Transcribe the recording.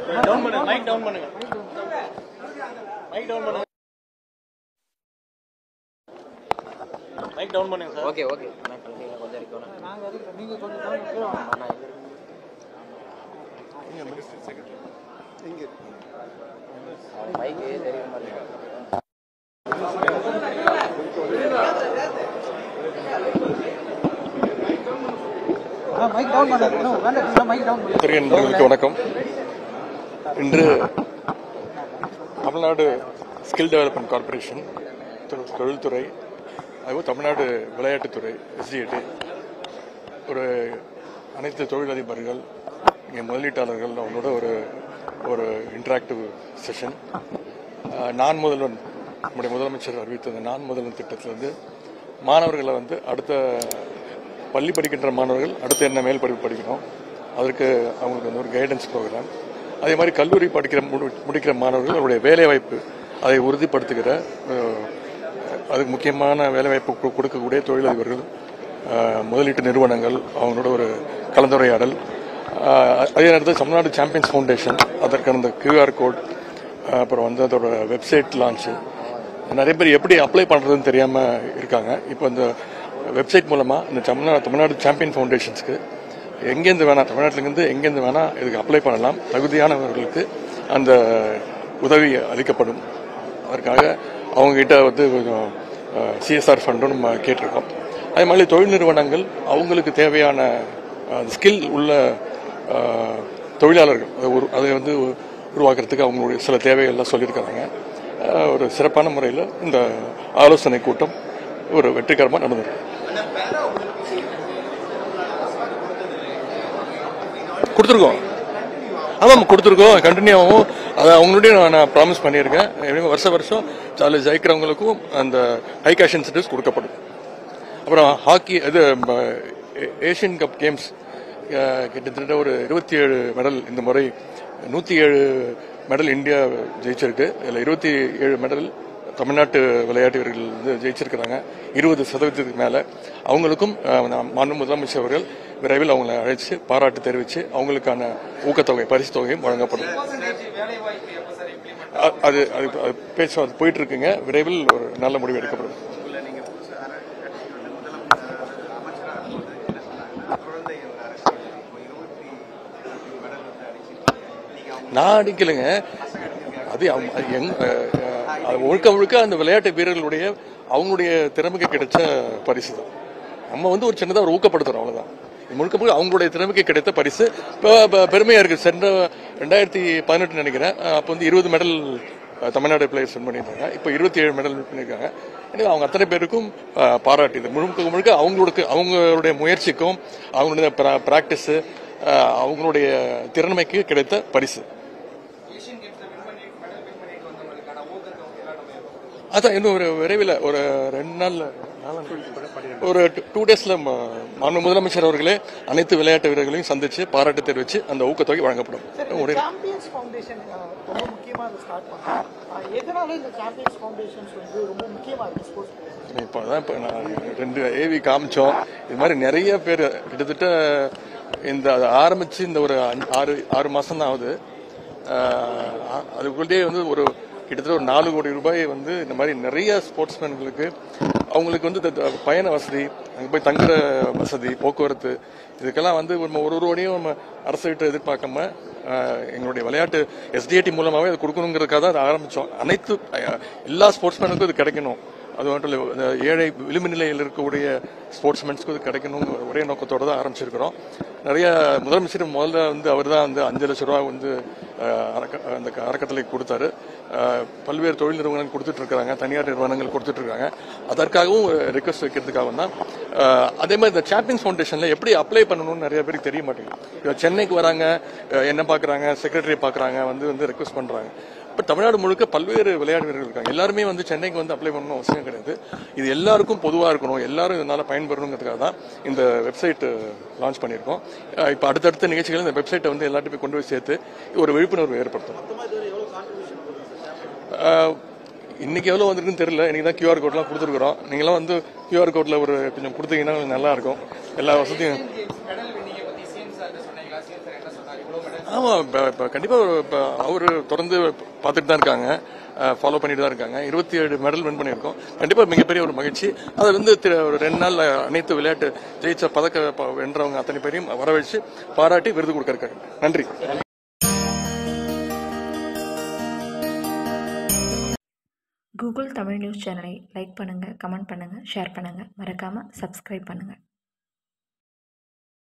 down பண்ணுங்க mic down பண்ணுங்க mic down பண்ணுங்க மைக் டவுன் பண்ணுங்க சார் ஓகே ஓகே நான் கழட்டிங்க கொஞ்சம் இருக்கணும் நீங்க கொஞ்சம் அண்ணா மைக்கு தெரிய மாட்டேங்குது மைக் டவுன் பண்ணுங்க வேண்டாம் மைக் டவுன் பண்ணுங்க பத்திரிகை நண்பர்களுக்கு வணக்கம் இன்று தமிழ்நாடு ஸ்கில் டெவலப்மெண்ட் கார்ப்பரேஷன் தொ- தொழில்துறை அதுவும் தமிழ்நாடு விளையாட்டுத்துறை எஸ்டிஏடி ஒரு அனைத்து தொழிலதிபர்கள் இங்கே முதலீட்டாளர்கள் அவங்களோட ஒரு ஒரு இன்டராக்டிவ் செஷன் நான் முதல்வன் நம்முடைய முதலமைச்சர் அறிவித்த அந்த நான் முதல்வன் திட்டத்திலிருந்து மாணவர்களை வந்து அடுத்த பள்ளி படிக்கின்ற மாணவர்கள் அடுத்து என்ன மேல் படிப்பு படிக்கணும் அதற்கு அவங்களுக்கு வந்து ஒரு கைடன்ஸ் ப்ரோக்ராம் அதே மாதிரி கல்லூரி படிக்கிற முடி- முடிக்கிற மாணவர்கள் அவருடைய வேலைவாய்ப்பு அதை உறுதிப்படுத்துகிற அஹ், அதுக்கு முக்கியமான வேலைவாய்ப்பு கு- கொடுக்கக்கூடிய தொழிலதிபர்கள் அஹ், முதலீட்டு நிறுவனங்கள் அவங்களோட ஒரு கலந்துரையாடல் அஹ், அதே நேரத்தில் தமிழ்நாடு சாம்பியன்ஸ் ஃபவுண்டேஷன் அதற்கான அந்த கியூஆர் கோட் அப்புறம் வந்து அதோட வெப்சைட் லான்ச்சு நிறைய பேர் எப்படி அப்ளை பண்ணுறதுன்னு தெரியாமல் இருக்காங்க இப்போ இந்த வெப்சைட் மூலமாக இந்த தமிழ்நாடு தமிழ்நாடு சாம்பியன் ஃபவுண்டேஷன்ஸ்க்கு எங்கேருந்து வேணால் தமிழ்நாட்டிலேருந்து எங்கேருந்து வேணால் இதுக்கு அப்ளை பண்ணலாம் தகுதியானவர்களுக்கு அந்த உதவி அளிக்கப்படும் அதற்காக அவங்ககிட்ட வந்து கொஞ்சம் சிஎஸ்ஆர் ஃபண்டும் நம்ம கேட்டிருக்கோம் அதே மாதிரி தொழில் நிறுவனங்கள் அவங்களுக்கு தேவையான ஸ்கில் உள்ள அஹ், தொழிலாளர்கள் அதை ஒரு அதை வந்து உருவாக்குறதுக்கு அவங்களுடைய சில தேவைகள்லாம் சொல்லியிருக்கிறாங்க அஹ், ஒரு சிறப்பான முறையில் இந்த ஆலோசனை கூட்டம் ஒரு வெற்றிகரமாக நடந்திருக்கு கொடுத்துருக்கோம் ஆமாம் கொடுத்துருக்கோம் கண்டினியூ ஆகும் அதை அவங்களுடைய நான் நான் ப்ராமிஸ் பண்ணியிருக்கேன் எப்படியும் வருஷம் வருஷம் அதில் ஜெயிக்கிறவங்களுக்கும் அந்த ஹை கேஷ் இன்சென்டிவ்ஸ் கொடுக்கப்படும் அப்புறம் ஹாக்கி இது ம, ஏ- ஏசியன் கப் கேம்ஸ் அஹ், கிட்டத்தட்ட ஒரு இருபத்தி ஏழு மெடல் இந்த முறை நூற்றி ஏழு மெடல் இந்தியா ஜெயிச்சிருக்கு இதில் இருபத்தி ஏழு மெடல் தமிழ்நாட்டு விளையாட்டு வீரர்கள் வந்து ஜெயிச்சிருக்கிறாங்க இருபது சதவீதத்துக்கு மேலே அவங்களுக்கும் அஹ், நம் மாண்பு முதலமைச்சர் அவர்கள் விரைவில் அவங்களை அழைச்சு பாராட்டு தெரிவித்து அவங்களுக்கான ஊக்கத்தொகை பரிசு தொகையும் வழங்கப்படும் அ- அது அது அது பேச்சுவார்த்தை போயிட்டு இருக்குங்க விரைவில் ஒரு நல்ல முடிவு எடுக்கப்படும் நான் அடிக்கலைங்க அது அவங்க- அது எங்க- அஹ், அது முழுக்க முழுக்க அந்த விளையாட்டு வீரர்களுடைய அவங்களுடைய திறமைக்கு கிடைச்ச பரிசு தான் நம்ம வந்து ஒரு சின்னதாக ஒரு ஊக்கப்படுத்துறோம் அவ்வளவுதான் இது முழுக்க முழுக்க அவங்களுடைய திறமைக்கு கிடைத்த பரிசு இப்போ இப்போ பெருமையா இருக்கு சென்ற ரெண்டாயிரத்தி பதினெட்டு நினைக்கிறேன் அஹ், அப்போ வந்து இருபது மெடல் அஹ், தமிழ்நாடு பிளேயர்ஸ் வின் பண்ணியிருந்தாங்க இப்போ இருபத்தி ஏழு மெடல் வின் பண்ணியிருக்காங்க எனவே அவங்க அத்தனை பேருக்கும் அஹ், பாராட்டு இது முழுக்க முழுக்க அவங்களுக்கு அவங்களுடைய முயற்சிக்கும் அவங்களுடைய பிராக்டிஸ் அவங்களுடைய திறமைக்கு கிடைத்த பரிசு அதான் இன்னும் ஒரு விரைவில் ஒரு ரெண்டு நாள்ல ஒரு டூ டேஸ்ல மாண்பு முதலமைச்சர் அவர்களே அனைத்து விளையாட்டு வீரர்களையும் சந்திச்சு பாராட்டு தெரிவிச்சு அந்த ஊக்கத்தொகை வழங்கப்படும் ஒரு சாம்பியன்ஸ் ஃபவுண்டேஷன் ரொம்ப முக்கியமா அதை ஸ்டார்ட் பண்ணாங்க எதனால இந்த சாம்பியன்ஸ் ஃபவுண்டேஷன்ஸ் வந்து ரொம்ப முக்கியமா இருக்கு ஸ்போர்ட்ஸ் இப்போ தான் இப்போ நான் ரெண்டு ஏவி காமிச்சோம் இது மாதிரி நிறைய பேர் கிட்டத்தட்ட இந்த அது ஆரம்பிச்சு இந்த ஒரு அஞ்சு- ஆறு ஆறு மாசம் தான் ஆகுது ஆஹ் அதுக்குள்ளேயே வந்து ஒரு கிட்டத்தட்ட ஒரு நாலு கோடி ரூபாய் வந்து இந்த மாதிரி நிறைய ஸ்போர்ட்ஸ்மேன்களுக்கு அவங்களுக்கு வந்து இந்த பயண வசதி அங்கே போய் தங்குற வசதி போக்குவரத்து இதுக்கெல்லாம் வந்து நம்ம ஒரு ஒரு கோடியும் நம்ம அரசுகிட்ட எதிர்பார்க்காம ஆஹ் எங்களுடைய விளையாட்டு எஸ்டிஏடி மூலமாகவே அது கொடுக்கணுங்கிறதுக்காக தான் அதை ஆரம்பித்தோம் அனைத்து அஹ், எல்லா ஸ்போர்ட்ஸ்மேனுக்கும் இது கிடைக்கணும் அது மட்டும் இல்லை இந்த ஏழை விளிம்பு நிலையில் இருக்கக்கூடிய ஸ்போர்ட்ஸ்மேன்ஸ்க்கு இது கிடைக்கணும் ஒரே நோக்கத்தோட தான் ஆரம்பிச்சிருக்கிறோம் நிறைய முதலமைச்சர் முதல்ல வந்து அவர் தான் வந்து அஞ்சு லட்ச ரூபா வந்து அஹ், அறக்க- அந்த அறக்கட்டளைக்கு கொடுத்தாரு அஹ், பல்வேறு தொழில் நிறுவனங்கள் கொடுத்துட்டு இருக்காங்க தனியார் நிறுவனங்கள் கொடுத்துட்டு இருக்காங்க அதற்காகவும் ரிக்வஸ்ட் வைக்கிறதுக்காக தான் அஹ், அதே மாதிரி இந்த சாம்பியன்ஸ் ஃபவுண்டேஷன்ல எப்படி அப்ளை பண்ணணும்னு நிறைய பேருக்கு தெரிய மாட்டேங்குது இப்போ சென்னைக்கு வராங்க அஹ், என்ன பார்க்குறாங்க செக்ரட்டரி பார்க்குறாங்க வந்து வந்து ரெக்வஸ்ட் பண்ணுறாங்க இப்போ தமிழ்நாடு முழுக்க பல்வேறு விளையாட்டு வீரர்கள் இருக்காங்க எல்லாருமே வந்து சென்னைக்கு வந்து அப்ளை பண்ணணும் அவசியம் கிடையாது இது எல்லாருக்கும் பொதுவாக இருக்கணும் எல்லாரும் இதனால பயன்பெறணுங்கிறதுக்காக தான் இந்த வெப்சைட் லான்ச் பண்ணியிருக்கோம் அஹ் இப்போ அடுத்தடுத்த நிகழ்ச்சிகள் இந்த வெப்சைட்டை வந்து எல்லாத்தையுமே கொண்டு போய் சேர்த்து ஒரு விழிப்புணர்வு ஏற்படுத்தணும் அஹ் இன்னைக்கு எவ்வளோ வந்திருக்குன்னு தெரியல இன்னைக்கு தான் கியூஆர் கோட்லாம் கொடுத்துருக்குறோம் நீங்களாம் வந்து கியூஆர் கோட்ல ஒரு கொஞ்சம் கொடுத்தீங்கன்னா கொஞ்சம் நல்லா இருக்கும் எல்லா வசதியும் ஆமாம் இப்போ இப்போ கண்டிப்பாக இப்போ அவர் தொடர்ந்து பார்த்துட்டு தான் இருக்காங்க ஃபாலோ பண்ணிட்டு தான் இருக்காங்க இருபத்தி ஏழு மெடல் வின் பண்ணியிருக்கோம் கண்டிப்பாக மிகப்பெரிய ஒரு மகிழ்ச்சி அது வந்து தி- ஒரு ரெண்டு நாள் அனைத்து விளையாட்டு ஜெயிச்ச பதக்க ப- வென்றவங்க அத்தனை பேரையும் வரவழைச்சு பாராட்டி விருது கொடுக்க இருக்காங்க நன்றி கூகுள் தமிழ் நியூஸ் சேனலை லைக் பண்ணுங்கள் கமெண்ட் பண்ணுங்கள் ஷேர் பண்ணுங்கள் மறக்காமல் சப்ஸ்கிரைப் பண்ணுங்கள்